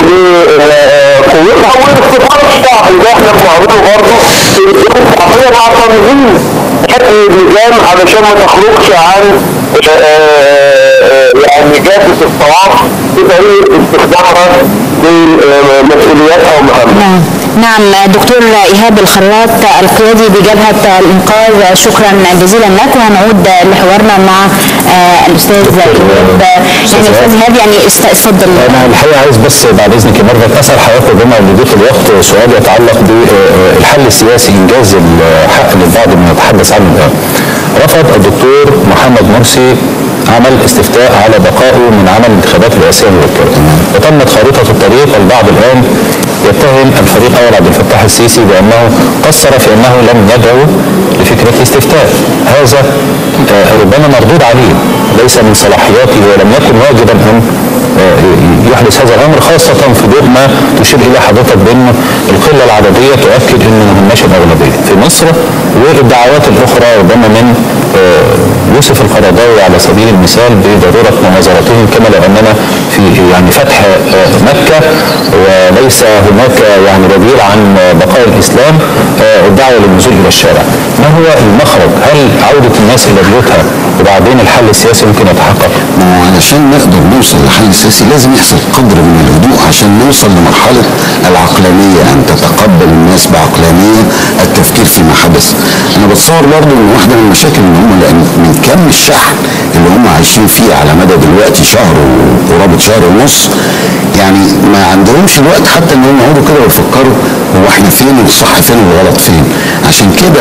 لقوتها والاستفادة الشعب اللي احنا بنعمله برضه في الجيش الشعبية مع تنظيم حكم اللجان علشان ما تخرجش عن آه، آه، يعني جافة الصواب بطريقة استخدامها لمسؤولياتها ومهامها. نعم نعم دكتور ايهاب الخراط القيادي بجبهه الانقاذ شكرا جزيلا لك وهنعود لحوارنا مع آه، الاستاذ ايهاب يعني استاذ ايهاب يعني است- اتفضل انا الحقيقه عايز بس بعد اذنك يا ميرفت اسال حضرتك بما ان ضيف الوقت سؤال يتعلق بالحل السياسي انجاز الحق للبعض من يتحدث عنه الان. رفض الدكتور محمد مرسي عمل استفتاء على بقائه من عمل الانتخابات الرئاسيه المبكره وتمت خارطه الطريق البعض الان يتهم الفريق اول عبد الفتاح السيسي بانه قصر في انه لم يدعو لفكره الاستفتاء هذا آه، ربما مردود عليه ليس من صلاحياته ولم يكن واجبا ان آه، يحدث هذا الامر خاصه في ضوء ما تشير اليه حضرتك بان القله العدديه تؤكد ان ما هماش الاغلبيه في مصر والدعوات الاخرى ربما من آه، يوسف القرضاوي على سبيل المثال بضروره مناظرتهم كما لو اننا في يعني فتح آه، مكه وليس هناك يعني بديل عن بقاء الاسلام آه، والدعوه للنزول الى الشارع. ما هو المخرج؟ هل عوده الناس الى بيوتها وبعدين الحل السياسي ممكن يتحقق؟ ما هو علشان نقدر نوصل لحل سياسي لازم يحصل قدر من الهدوء عشان نوصل لمرحلة العقلانية أن تتقبل الناس بعقلانية التفكير فيما حدث أنا بتصور برضو أن واحدة من المشاكل إن هم لأن من كم الشحن اللي هم عايشين فيه على مدى دلوقتي شهر وقرابة شهر ونص يعني ما عندهمش الوقت حتى ان هم يقعدوا كده ويفكروا هو احنا فين الصح فين والغلط فين عشان كده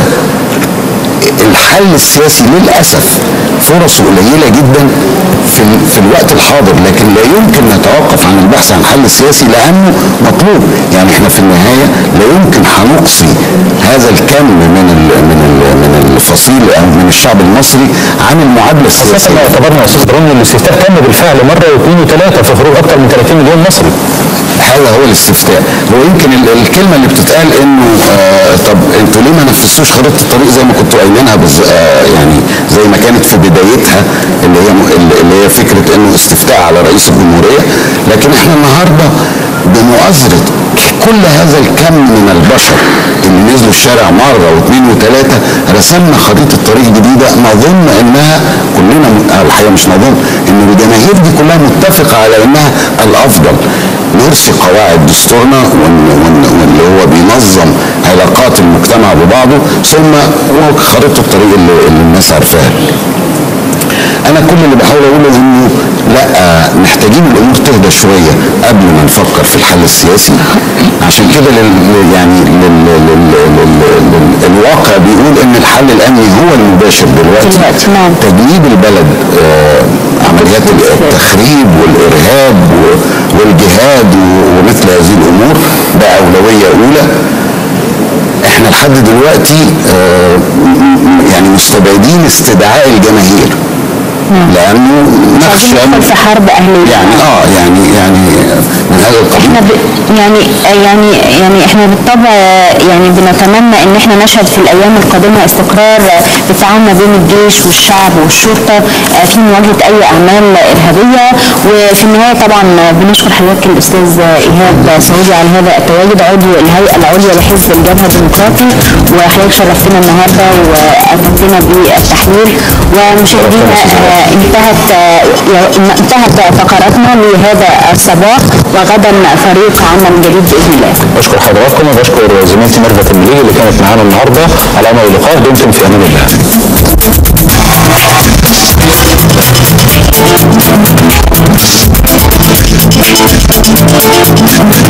الحل السياسي للاسف فرصه قليله جدا في ال- في الوقت الحاضر لكن لا يمكن نتوقف عن البحث عن حل سياسي لانه مطلوب يعني احنا في النهايه لا يمكن هنقصي هذا الكم من ال من ال من الفصيل او من الشعب المصري عن المعادله خاصة لو السياسيه اعتبرنا يا استاذ ابراهيم ان الاستفتاء تم بالفعل مره واثنين وثلاثه في خروج اكثر من 30 مليون مصري. هذا هو الاستفتاء هو يمكن ال- الكلمه اللي بتتقال انه آه طب انتوا ليه ما نفذتوش خريطه الطريق زي ما كنتوا قايلينها بز... آه يعني زي ما كانت في بدايتها اللي هي م- اللي هي فكره انه استفتاء على رئيس الجمهوريه لكن احنا النهارده بمؤازره كل هذا الكم من البشر اللي نزلوا الشارع مره واثنين وثلاثه رسمنا خريطه طريق جديده نظن انها كلنا م- آه، الحقيقه مش نظن ان الجماهير دي كلها متفقه على انها الافضل نرسي قواعد دستورنا ون- ون- واللي هو بينظم علاقات المجتمع ببعضه ثم خريطه الطريق اللي, اللي الناس عارفاها انا كل اللي بحاول اقوله انه لا محتاجين الامور تهدى شويه قبل ما نفكر في الحل السياسي عشان كده لل يعني لل لل لل لل الواقع بيقول ان الحل الامني هو المباشر دلوقتي دلوقتي، نعم. تجنيب البلد آه، عمليات التخريب والارهاب و- والجهاد و- ومثل هذه الامور ده اولويه اولى احنا لحد دلوقتي آه، م- م- يعني مستبعدين استدعاء الجماهير لانه عايزين نخشى ندخل في حرب اهليه يعني اه يعني يعني من هذا القبيل احنا ب... يعني يعني يعني احنا بالطبع يعني بنتمنى ان احنا نشهد في الايام القادمه استقرار بالتعاون ما بين الجيش والشعب والشرطه آه، في مواجهه اي اعمال ارهابيه وفي النهايه طبعا بنشكر حضرتك الاستاذ ايهاب سعودي على هذا التواجد عضو الهيئه العليا لحزب الجبهه الديمقراطي وحضرتك شرفتنا النهارده وافدتنا بالتحليل ومشاهدينا آه، انتهت آه، انتهت فقراتنا لهذا الصباح وغدا فريق عمل جديد باذن الله بشكر حضراتكم وبشكر زميلتي ميرفت المليجي اللي كانت معانا النهارده على امل اللقاء دمتم في امان الله.